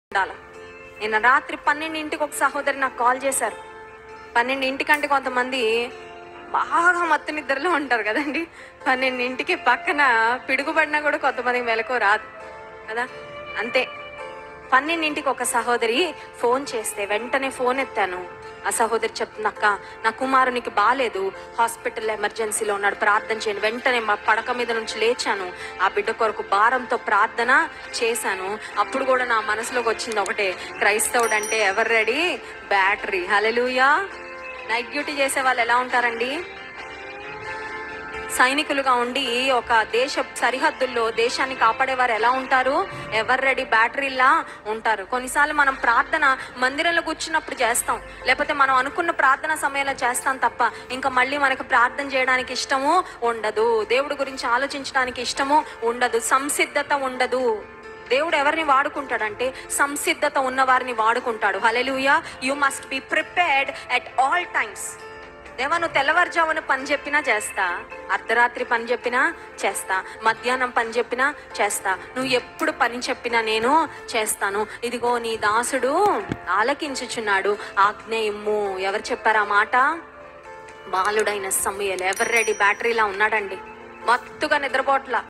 ఉండాలి నిన్న రాత్రి పన్నెండింటికి ఒక సహోదరి నాకు కాల్ చేశారు పన్నెండింటికంటే కొంతమంది బాగా మత్తు నిద్రలో ఉంటారు కదండి పన్నెండింటికి పక్కన పిడుగుపడినా కూడా కొంతమంది మెలకు రాదు కదా అంతే పన్నెండింటికి ఒక సహోదరి ఫోన్ చేస్తే వెంటనే ఫోన్ ఎత్తాను ఆ సహోదరి చెప్తుంది అక్క నా కుమారునికి బాగాలేదు హాస్పిటల్ ఎమర్జెన్సీలో ఉన్నాడు ప్రార్థన చేయండి వెంటనే మా పడక మీద నుంచి లేచాను ఆ బిడ్డ కొరకు భారంతో ప్రార్థన చేశాను అప్పుడు కూడా నా మనసులోకి వచ్చింది ఒకటే క్రైస్తవుడు అంటే ఎవరు ready battery hallelujah night duty చేసే వాళ్ళు ఎలా ఉంటారండి సైనికులుగా ఉండి ఒక దేశ సరిహద్దుల్లో దేశాన్ని కాపాడేవారు ఎలా ఉంటారు ఎవరు రెడీ బ్యాటరీలా ఉంటారు కొన్నిసార్లు మనం ప్రార్థన మందిరంలో కూర్చున్నప్పుడు చేస్తాం లేకపోతే మనం అనుకున్న ప్రార్థన సమయంలో చేస్తాం తప్ప ఇంకా మళ్ళీ మనకు ప్రార్థన చేయడానికి ఇష్టము ఉండదు దేవుడి గురించి ఆలోచించడానికి ఇష్టము ఉండదు సంసిద్ధత ఉండదు దేవుడు ఎవరిని వాడుకుంటాడంటే సంసిద్ధత ఉన్న వారిని వాడుకుంటాడు hallelujah you must be prepared at all times దేవా నువ్వు తెల్లవారుజామున పని చెప్పినా చేస్తా అర్ధరాత్రి పని చెప్పినా చేస్తా మధ్యాహ్నం పని చెప్పినా చేస్తా నువ్వు ఎప్పుడు పని చెప్పినా నేను చేస్తాను ఇదిగో నీ దాసుడు ఆలకించుచున్నాడు ఆజ్ఞేయమ్ము ఎవరు చెప్పారు ఆ మాట బాలుడైన సమయలు ఎవరు రెడీ బ్యాటరీలా ఉన్నాడండి మత్తుగా నిద్రపోట్ల